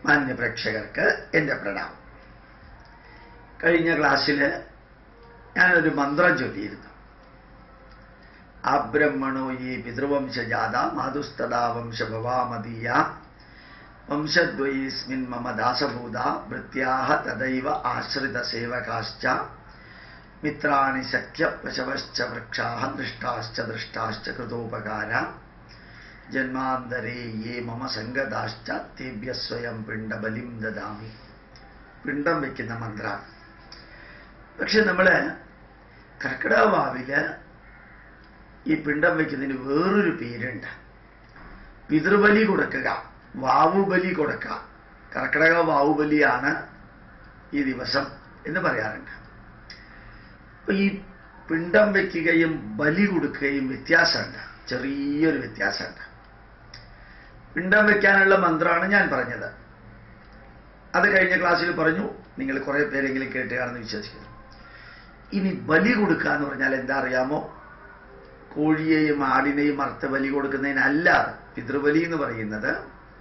മാന്യപ്രേക്ഷകർക്ക് എൻ്റെ പ്രണാമം കഴിഞ്ഞ ക്ലാസ്സിൽ ഞാനൊരു മന്ത്രം ചൊല്ലിയിരുന്നു ആബ്രഹ്മണോ ഈ പിതൃവംശജാത മാതുസ്തദാ വംശഭവാമതീയ വംശദ്വയീസ്മിൻ മമ ദാസഭൂത ഭൃത്യാഹ തദൈവ ആശ്രിത സേവകാശ്ച മിത്രാണി സഖ്യ പശവശ്ച വൃക്ഷാഹ ദൃഷ്ടാശ്ച ദൃഷ്ടാശ്ച കൃതോപകാര ജന്മാന്തരേ യേ മമ സംഗതാശ്ച തേഭ്യ സ്വയം പിണ്ടബലിം ദദാമി പിണ്ടം വെക്കുന്ന മന്ത്രമാണ് പക്ഷെ നമ്മള് കർക്കിടക വാവില് ഈ പിണ്ടം വെക്കുന്നതിന് വേറൊരു പേരുണ്ട് പിതൃബലി കൊടുക്കുക വാവുബലി കൊടുക്കുക കർക്കിടക വാവുബലിയാണ് ഈ ദിവസം എന്ന് പറയാറുണ്ട് അപ്പൊ ഈ പിണ്ടം വെക്കുകയും ബലി കൊടുക്കുകയും വ്യത്യാസമുണ്ട് ചെറിയൊരു വ്യത്യാസമുണ്ട് പിണ്ടം വെക്കാനുള്ള മന്ത്രമാണ് ഞാൻ പറഞ്ഞത് അത് കഴിഞ്ഞ ക്ലാസ്സിൽ പറഞ്ഞു നിങ്ങൾ കുറെ പേരെങ്കിലും കേട്ടുകയാണെന്ന് വിശ്വസിക്കുന്നു ഇനി ബലി കൊടുക്കുക എന്ന് പറഞ്ഞാൽ എന്താ അറിയാമോ കോഴിയെയും ആടിനെയും അർത്ഥ ബലി കൊടുക്കുന്നതിനല്ല പിതൃബലി എന്ന് പറയുന്നത്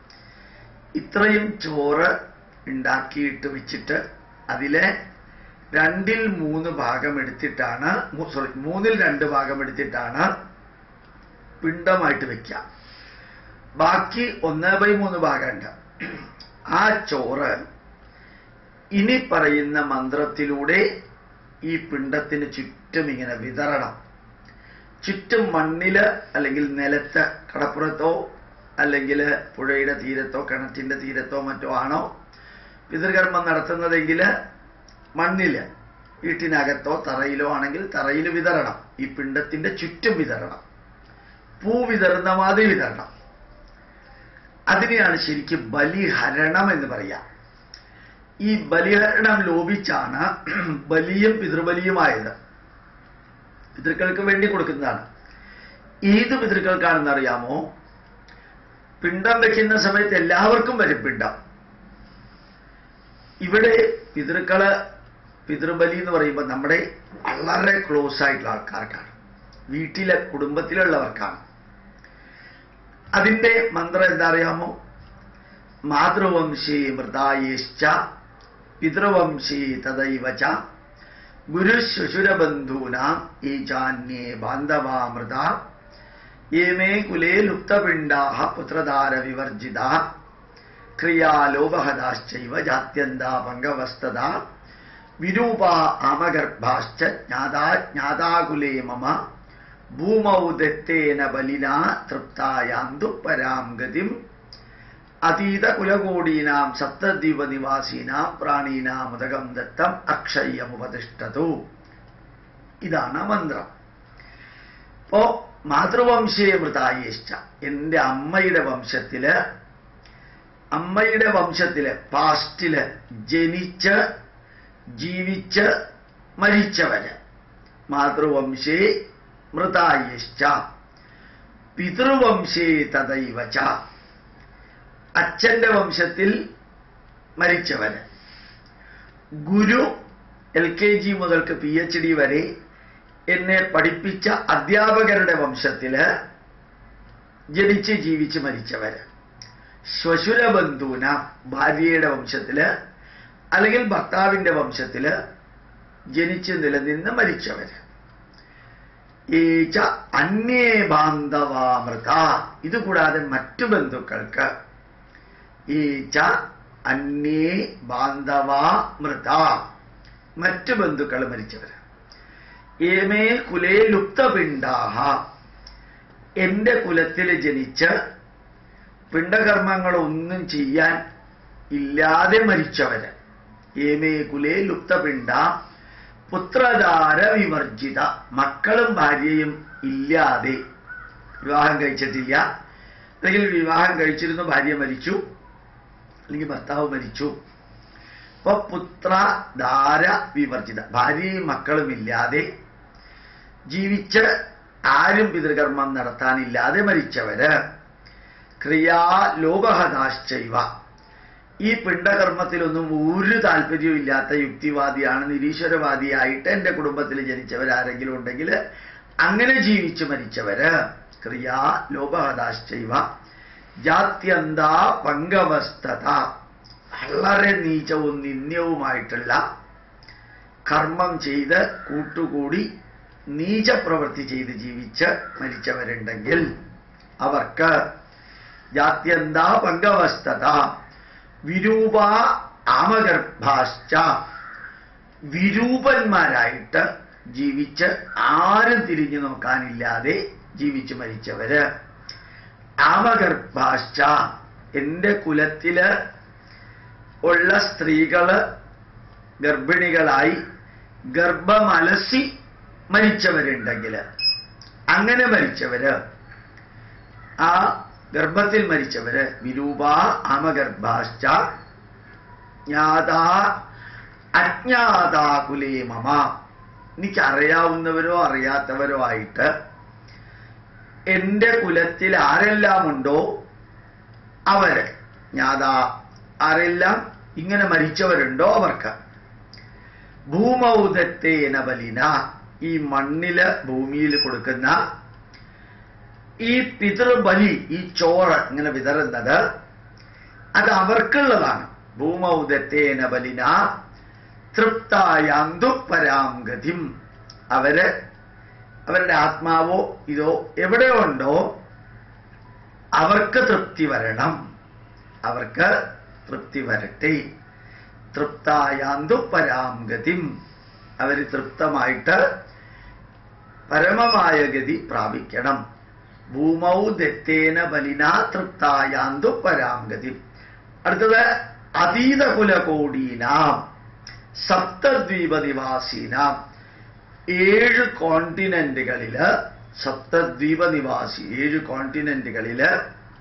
ഇത്രയും ചോറ് ഉണ്ടാക്കിയിട്ട് വെച്ചിട്ട് അതിലെ രണ്ടിൽ മൂന്ന് ഭാഗം എടുത്തിട്ടാണ് സോറി മൂന്നിൽ രണ്ട് ഭാഗം എടുത്തിട്ടാണ് പിണ്ടമായിട്ട് വെക്കുക ബാക്കി ഒന്ന് ബൈ മൂന്ന് ഭാഗമുണ്ട് ആ ചോറ് ഇനി പറയുന്ന മന്ത്രത്തിലൂടെ ഈ പിണ്ടത്തിന് ചുറ്റും ഇങ്ങനെ വിതറണം ചുറ്റും മണ്ണില് അല്ലെങ്കിൽ നിലത്ത് കടപ്പുറത്തോ അല്ലെങ്കിൽ പുഴയുടെ തീരത്തോ കിണറ്റിന്റെ തീരത്തോ മറ്റോ ആണോ പിതൃകർമ്മം നടത്തുന്നതെങ്കിൽ മണ്ണില് വീട്ടിനകത്തോ തറയിലോ ആണെങ്കിൽ തറയിൽ വിതറണം ഈ പിണ്ടത്തിന്റെ ചുറ്റും വിതറണം പൂ വിതറുന്ന മാതിരി വിതറണം അതിനെയാണ് ശരിക്കും ബലിഹരണം എന്ന് പറയാം ഈ ബലിഹരണം ലോപിച്ചാണ് ബലിയും പിതൃബലിയുമായത് പിതൃക്കൾക്ക് വേണ്ടി കൊടുക്കുന്നതാണ് ഏത് പിതൃക്കൾക്കാണെന്ന് അറിയാമോ പിണ്ടം വെക്കുന്ന സമയത്ത് എല്ലാവർക്കും വരും പിണ്ടം ഇവിടെ പിതൃക്കള് പിതൃബലി എന്ന് പറയുമ്പോൾ നമ്മുടെ വളരെ ക്ലോസ് ആയിട്ടുള്ള ആൾക്കാർക്കാണ് വീട്ടിലെ കുടുംബത്തിലുള്ളവർക്കാണ് അതിന്റെ മന്ത്രം എന്താ അറിയാമോ മാതൃവംശീ മൃതായേശ്ച പിതൃവംശീ തദൈവച ഗുരുശ്വശുരബന്ധൂനാം ഈ ചാന്യേ ബാന്ധവാമൃത ഏമേ കുലേ ലുപ്തപിണ്ഡാഹ പുത്രധാര വിവർജിത ക്രിയാലോപഹതാശ്ചൈവ ജാത്യന്താ പങ്കവസ്തത വിരൂപാ ആമഗർഭാശ്ച ജ്ഞാതാ ജ്ഞാതാകുലേ മമ ഭൂമൗ ദത്തേന ബലിനാ തൃപ്തായാന്തു പരാം ഗതിം അതീത കുലകോടീനാം സപ്തദ്വീപ നിവാസീനാം പ്രാണീനാം ഉദകം ദത്തം അക്ഷയ്യമുപതിഷ്ഠതു ഇതാണ് മന്ത്രം ഇപ്പോ മാതൃവംശീയ മൃതായേശ്ച എൻ്റെ അമ്മയുടെ വംശത്തില് അമ്മയുടെ വംശത്തില് പാസ്റ്റില് ജനിച്ച് ജീവിച്ച് മരിച്ചവര് മാതൃവംശേ മൃതായേശ്ച പിതൃവംശേ തദൈവച അച്ഛന്റെ വംശത്തിൽ മരിച്ചവര് ഗുരു എൽ കെ ജി മുതൽക്ക് പി എച്ച് ഡി വരെ എന്നെ പഠിപ്പിച്ച അധ്യാപകരുടെ വംശത്തില് ജനിച്ച് ജീവിച്ച് മരിച്ചവര് ശ്വശുരബന്ധുന ഭാര്യയുടെ വംശത്തില് അല്ലെങ്കിൽ ഭർത്താവിന്റെ വംശത്തില് ജനിച്ച് നിലനിന്ന് മരിച്ചവര് ഏച്ച അന്യേ ബാന്ധവാമൃത ഇതുകൂടാതെ മറ്റു ബന്ധുക്കൾക്ക് ഈച്ച അന്യേ ബാന്ധവാ മൃത മറ്റു ബന്ധുക്കൾ മരിച്ചവർ ഏമേ കുലേ ലുപ്തപിണ്ഡാഹ എന്റെ കുലത്തിൽ ജനിച്ച് പിണ്ടകർമ്മങ്ങളൊന്നും ചെയ്യാൻ ഇല്ലാതെ മരിച്ചവര് ഏമേ കുലേ ലുപ്തപിണ്ഡ പുത്രധാര വിവർജിത മക്കളും ഭാര്യയും ഇല്ലാതെ വിവാഹം കഴിച്ചിട്ടില്ല അല്ലെങ്കിൽ വിവാഹം കഴിച്ചിരുന്നു ഭാര്യ മരിച്ചു അല്ലെങ്കിൽ ഭർത്താവ് മരിച്ചു അപ്പൊ പുത്ര ധാര വിവർജിത ഭാര്യയും മക്കളും ഇല്ലാതെ ജീവിച്ച് ആരും പിതൃകർമ്മം നടത്താനില്ലാതെ മരിച്ചവര് ക്രിയാ ലോപഹതാശ്ചൈവ ഈ പിണ്ടകർമ്മത്തിലൊന്നും ഒരു താല്പര്യവും ഇല്ലാത്ത യുക്തിവാദിയാണ് നിരീശ്വരവാദിയായിട്ട് എൻ്റെ കുടുംബത്തിൽ ജനിച്ചവരാരെങ്കിലും ഉണ്ടെങ്കിൽ അങ്ങനെ ജീവിച്ചു മരിച്ചവര് ക്രിയാ ലോപഹതാശ്ചൈവ ജാത്യന്താ പങ്കവസ്തത വളരെ നീചവും നിന്ദ്യവുമായിട്ടുള്ള കർമ്മം ചെയ്ത് കൂട്ടുകൂടി നീചപ്രവൃത്തി ചെയ്ത് ജീവിച്ച് മരിച്ചവരുണ്ടെങ്കിൽ അവർക്ക് ജാത്യന്ത പങ്കവസ്തത വിരൂപ ആമഗർഭാശ്ച വിരൂപന്മാരായിട്ട് ജീവിച്ച് ആരും തിരിഞ്ഞു നോക്കാനില്ലാതെ ജീവിച്ചു മരിച്ചവര് ആമഗർഭാശ്ച എന്റെ കുലത്തില് ഉള്ള സ്ത്രീകള് ഗർഭിണികളായി ഗർഭമലസി മരിച്ചവരുണ്ടെങ്കിൽ അങ്ങനെ മരിച്ചവര് ആ ഗർഭത്തിൽ മരിച്ചവര് വിരൂപ ആമഗർഭാശ്ച ജ്ഞാതാ അജ്ഞാതാകുലേ മമ എനിക്കറിയാവുന്നവരോ അറിയാത്തവരോ ആയിട്ട് എന്റെ കുലത്തിൽ ആരെല്ലാം ഉണ്ടോ അവര് ജ്ഞാതാ ആരെല്ലാം ഇങ്ങനെ മരിച്ചവരുണ്ടോ അവർക്ക് ഭൂമൗദത്തേന ബലിന ഈ മണ്ണില് ഭൂമിയിൽ കൊടുക്കുന്ന ഈ പിതൃബലി ഈ ചോറ് ഇങ്ങനെ വിതറുന്നത് അത് അവർക്കുള്ളതാണ് ഭൂമൗദത്തേന ബലിന തൃപ്തായാന്തു പരാം ഗതിം അവര് അവരുടെ ആത്മാവോ ഇതോ എവിടെ ഉണ്ടോ അവർക്ക് തൃപ്തി വരണം അവർക്ക് തൃപ്തി വരട്ടെ തൃപ്തായാന്തു പരാം ഗതിം അവർ തൃപ്തമായിട്ട് പരമമായ ഗതി പ്രാപിക്കണം ഭൂമൗ ദത്തേന ബലിന തൃപ്തായാന്തു പരാം ഗതി അടുത്തത് അതീത കുലകോടീനാം സപ്തദ്വീപ നിവാസീനാം ഏഴ് കോണ്ടിനെന്റുകളില് സപ്തദ്വീപ നിവാസി ഏഴ് കോണ്ടിനെന്റുകളില്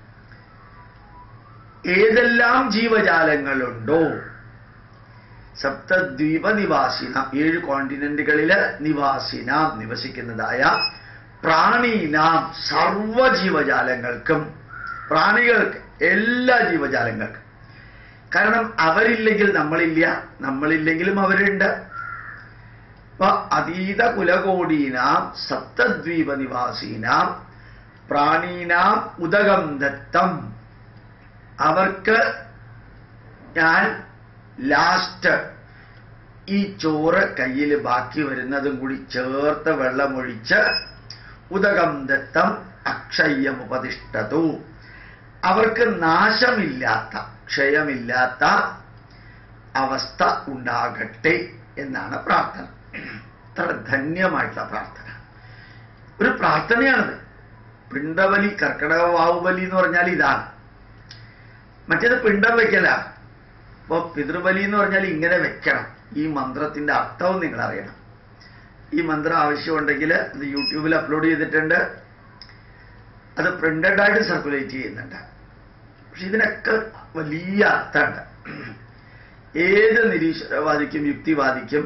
ഏതെല്ലാം ജീവജാലങ്ങളുണ്ടോ സപ്തദ്വീപ നിവാസിനാം ഏഴ് കോണ്ടിനെന്റുകളില് നിവാസിനാം നിവസിക്കുന്നതായ പ്രാണീനാം സർവ ജീവജാലങ്ങൾക്കും പ്രാണികൾക്ക് എല്ലാ ജീവജാലങ്ങൾക്കും കാരണം അവരില്ലെങ്കിൽ നമ്മളില്ല നമ്മളില്ലെങ്കിലും അവരുണ്ട് അപ്പൊ അതീത കുലകോടീനാം സപ്തദ്വീപ നിവാസീനാം പ്രാണീനാം ഉദകം ദത്തം അവർക്ക് ഞാൻ ലാസ്റ്റ് ഈ ചോറ് കയ്യിൽ ബാക്കി വരുന്നതും കൂടി ചേർത്ത് വെള്ളമൊഴിച്ച് ഉദകം ദത്തം അക്ഷയ്യമുപതിഷ്ഠതു അവർക്ക് നാശമില്ലാത്ത ക്ഷയമില്ലാത്ത അവസ്ഥ ഉണ്ടാകട്ടെ എന്നാണ് പ്രാർത്ഥന അത്ര ധന്യമായിട്ടുള്ള പ്രാർത്ഥന ഒരു പ്രാർത്ഥനയാണത് പിണ്ടബലി കർക്കിടക വാവുബലി എന്ന് പറഞ്ഞാൽ ഇതാണ് മറ്റേത് പിണ്ടം വെക്കല അപ്പൊ പിതൃബലി എന്ന് പറഞ്ഞാൽ ഇങ്ങനെ വെക്കണം ഈ മന്ത്രത്തിന്റെ അർത്ഥവും നിങ്ങൾ അറിയണം ഈ മന്ത്രം ആവശ്യമുണ്ടെങ്കിൽ അത് യൂട്യൂബിൽ അപ്ലോഡ് ചെയ്തിട്ടുണ്ട് അത് പ്രിന്റഡ് ആയിട്ട് സർക്കുലേറ്റ് ചെയ്യുന്നുണ്ട് പക്ഷെ ഇതിനൊക്കെ വലിയ അർത്ഥമുണ്ട് ഏത് നിരീശ്വരവാദിക്കും യുക്തിവാദിക്കും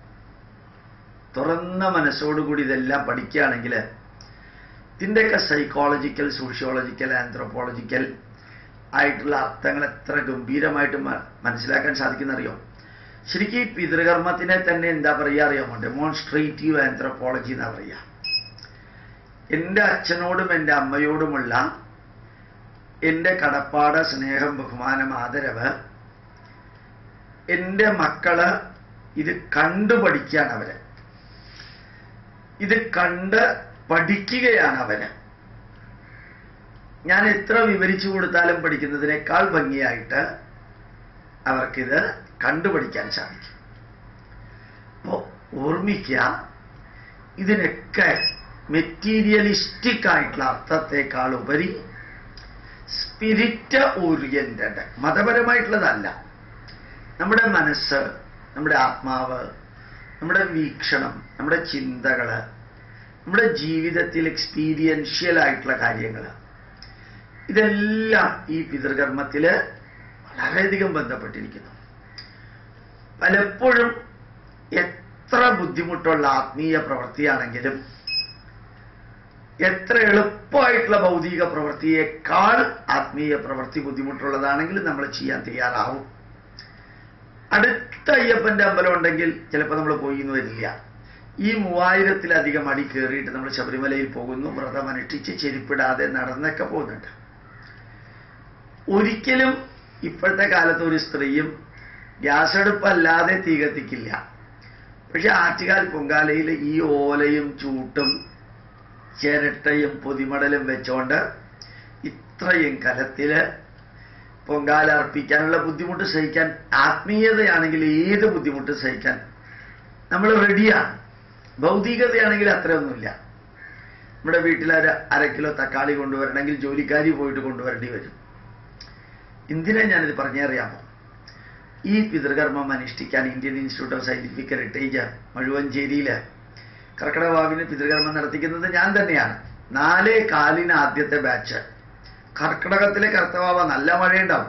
തുറന്ന മനസ്സോടുകൂടി ഇതെല്ലാം പഠിക്കുകയാണെങ്കിൽ ഇതിൻ്റെയൊക്കെ സൈക്കോളജിക്കൽ സോഷ്യോളജിക്കൽ ആന്ത്രോപോളജിക്കൽ ആയിട്ടുള്ള അർത്ഥങ്ങൾ എത്ര ഗംഭീരമായിട്ട് മ- മനസ്സിലാക്കാൻ സാധിക്കുന്നറിയോ ശരിക്കും ഈ പിതൃകർമ്മത്തിനെ തന്നെ എന്താ പറയുക അറിയാമോ ഡെമോൺസ്ട്രേറ്റീവ് ആന്ത്രോപോളജി എന്നാ പറയുക എൻ്റെ അച്ഛനോടും എൻ്റെ അമ്മയോടുമുള്ള എൻ്റെ കടപ്പാട് സ്നേഹം ബഹുമാനം ആദരവ് എൻ്റെ മക്കള് ഇത് കണ്ടു പഠിക്കുകയാണ് അവര് ഇത് കണ്ട് പഠിക്കുകയാണ് അവര് ഞാൻ എത്ര വിവരിച്ചു കൊടുത്താലും പഠിക്കുന്നതിനേക്കാൾ ഭംഗിയായിട്ട് അവർക്കിത് കണ്ടുപഠിക്കാൻ സാധിക്കും അപ്പോ ഓർമ്മിക്കുക ഇതിനൊക്കെ മെറ്റീരിയലിസ്റ്റിക് ആയിട്ടുള്ള അർത്ഥത്തെക്കാൾ ഉപരി സ്പിരിറ്റ് ഓറിയന്റഡ് മതപരമായിട്ടുള്ളതല്ല നമ്മുടെ മനസ്സ് നമ്മുടെ ആത്മാവ് നമ്മുടെ വീക്ഷണം നമ്മുടെ ചിന്തകള് നമ്മുടെ ജീവിതത്തിൽ എക്സ്പീരിയൻഷ്യൽ ആയിട്ടുള്ള കാര്യങ്ങൾ ഇതെല്ലാം ഈ പിതൃകർമ്മത്തില് വളരെയധികം ബന്ധപ്പെട്ടിരിക്കുന്നു പലപ്പോഴും എത്ര ബുദ്ധിമുട്ടുള്ള ആത്മീയ പ്രവൃത്തിയാണെങ്കിലും എത്ര എളുപ്പമായിട്ടുള്ള ഭൗതിക പ്രവൃത്തിയേക്കാൾ ആത്മീയ പ്രവൃത്തി ബുദ്ധിമുട്ടുള്ളതാണെങ്കിലും നമ്മൾ ചെയ്യാൻ തയ്യാറാവും അടുത്ത അയ്യപ്പന്റെ അമ്പലം ഉണ്ടെങ്കിൽ ചിലപ്പോൾ നമ്മൾ പോയി എന്ന് വരില്ല ഈ മൂവായിരത്തിലധികം അടി കയറിയിട്ട് നമ്മൾ ശബരിമലയിൽ പോകുന്നു വ്രതം അനുഷ്ഠിച്ച് ചെരുപ്പിടാതെ നടന്നൊക്കെ പോകുന്നുണ്ട് ഒരിക്കലും ഇപ്പോഴത്തെ കാലത്ത് ഒരു സ്ത്രീയും ഗ്യാസ് അടുപ്പല്ലാതെ തീ കത്തിക്കില്ല പക്ഷെ ആറ്റുകാൽ പൊങ്കാലയിൽ ഈ ഓലയും ചൂട്ടും ചിരട്ടയും പൊതിമടലും വെച്ചോണ്ട് ഇത്രയും കലത്തില് പൊങ്കാല അർപ്പിക്കാനുള്ള ബുദ്ധിമുട്ട് സഹിക്കാൻ ആത്മീയതയാണെങ്കിൽ ഏത് ബുദ്ധിമുട്ട് സഹിക്കാൻ നമ്മൾ റെഡിയാണ് ഭൗതികതയാണെങ്കിൽ അത്രയൊന്നുമില്ല നമ്മുടെ വീട്ടിൽ ഒരു അര കിലോ തക്കാളി കൊണ്ടുവരണമെങ്കിൽ ജോലിക്കാരി പോയിട്ട് കൊണ്ടുവരേണ്ടി വരും എന്തിനാ ഞാനിത് പറഞ്ഞറിയാമോ ഈ പിതൃകർമ്മം അനുഷ്ഠിക്കാൻ Indian Institute of Scientific Heritage മഴുവഞ്ചേരിയില് കർക്കിടകവാവിന് പിതൃകർമ്മം നടത്തിക്കുന്നത് ഞാൻ തന്നെയാണ് നാലേ കാലിന് ആദ്യത്തെ ബാച്ച് കർക്കിടകത്തിലെ കർത്തവാവ നല്ല മഴയുണ്ടാവും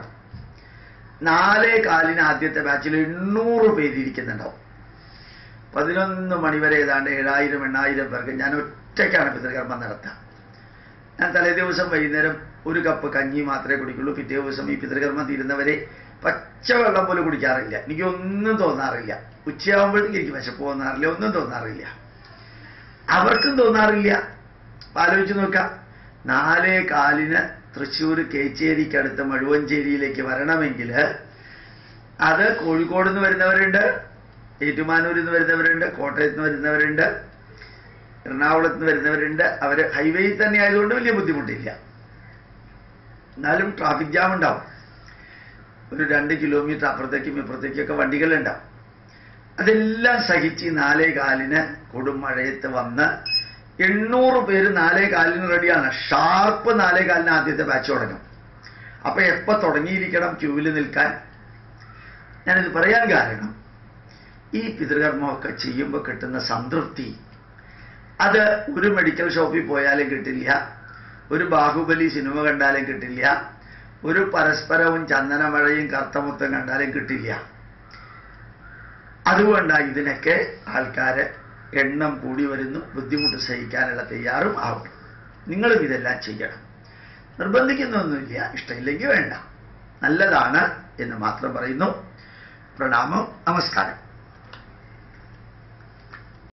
നാലേ കാലിന് ആദ്യത്തെ ബാച്ചിൽ എണ്ണൂറ് പേരിയ്ക്കുന്നുണ്ടാവും പതിനൊന്ന് മണിവരെ ഏതാണ്ട് ഏഴായിരം എണ്ണായിരം പേർക്ക് ഞാൻ ഒറ്റയ്ക്കാണ് പിതൃകർമ്മം നടത്തുക ഞാൻ തലേ ദിവസം വൈകുന്നേരം ഒരു കപ്പ് കഞ്ഞി മാത്രമേ കുടിക്കുള്ളൂ പിറ്റേ ദിവസം ഈ പിതൃകർമ്മം തീരുന്നവരെ പച്ചവെള്ളം പോലും കുടിക്കാറില്ല എനിക്കൊന്നും തോന്നാറില്ല ഉച്ചയാകുമ്പോഴത്തേക്ക് എനിക്ക് വിശപ്പ് തോന്നാറില്ല ഒന്നും തോന്നാറില്ല അവർക്കും തോന്നാറില്ല അപ്പൊ ആലോചിച്ച് നോക്കാം നാലേ കാലിന് തൃശ്ശൂർ കേച്ചേരിക്കടുത്ത് മഴുവഞ്ചേരിയിലേക്ക് വരണമെങ്കിൽ അത് കോഴിക്കോട് നിന്ന് വരുന്നവരുണ്ട് ഏറ്റുമാനൂരിൽ നിന്ന് വരുന്നവരുണ്ട് കോട്ടയത്ത് നിന്ന് വരുന്നവരുണ്ട് എറണാകുളത്ത് നിന്ന് വരുന്നവരുണ്ട് അവർ ഹൈവേയിൽ തന്നെ ആയതുകൊണ്ട് വലിയ ബുദ്ധിമുട്ടില്ല എന്നാലും ട്രാഫിക് ജാം ഉണ്ടാവും ഒരു രണ്ട് കിലോമീറ്റർ അപ്പുറത്തേക്കും ഇപ്പുറത്തേക്കൊക്കെ വണ്ടികളുണ്ടാവും അതെല്ലാം സഹിച്ച് നാലേ കാലിന് കൊടും മഴയത്ത് വന്ന് എണ്ണൂറ് പേര് നാലേ കാലിന് റെഡിയാണ് ഷാർപ്പ് നാലേ കാലിന് ആദ്യത്തെ ബാച്ച് തുടങ്ങും അപ്പൊ എപ്പോ തുടങ്ങിയിരിക്കണം ക്യൂവിൽ നിൽക്കാൻ ഞാനിത് പറയാൻ കാരണം ഈ പിതൃകർമ്മമൊക്കെ ചെയ്യുമ്പോൾ കിട്ടുന്ന സംതൃപ്തി അത് ഒരു മെഡിക്കൽ ഷോപ്പിൽ പോയാലും കിട്ടില്ല ഒരു ബാഹുബലി സിനിമ കണ്ടാലും കിട്ടില്ല ഒരു പരസ്പരവും ചന്ദനമഴയും കർത്തമുത്തം കണ്ടാലും കിട്ടില്ല അതുകൊണ്ടാണ് ഇതിനൊക്കെ ആൾക്കാര് എണ്ണം കൂടി വരുന്നു ബുദ്ധിമുട്ട് സഹിക്കാനുള്ള തയ്യാറും ആവും നിങ്ങളും ഇതെല്ലാം ചെയ്യണം നിർബന്ധിക്കുന്നൊന്നുമില്ല ഇഷ്ടമില്ലെങ്കിൽ വേണ്ട നല്ലതാണ് എന്ന് മാത്രം പറയുന്നു പ്രണാമം നമസ്കാരം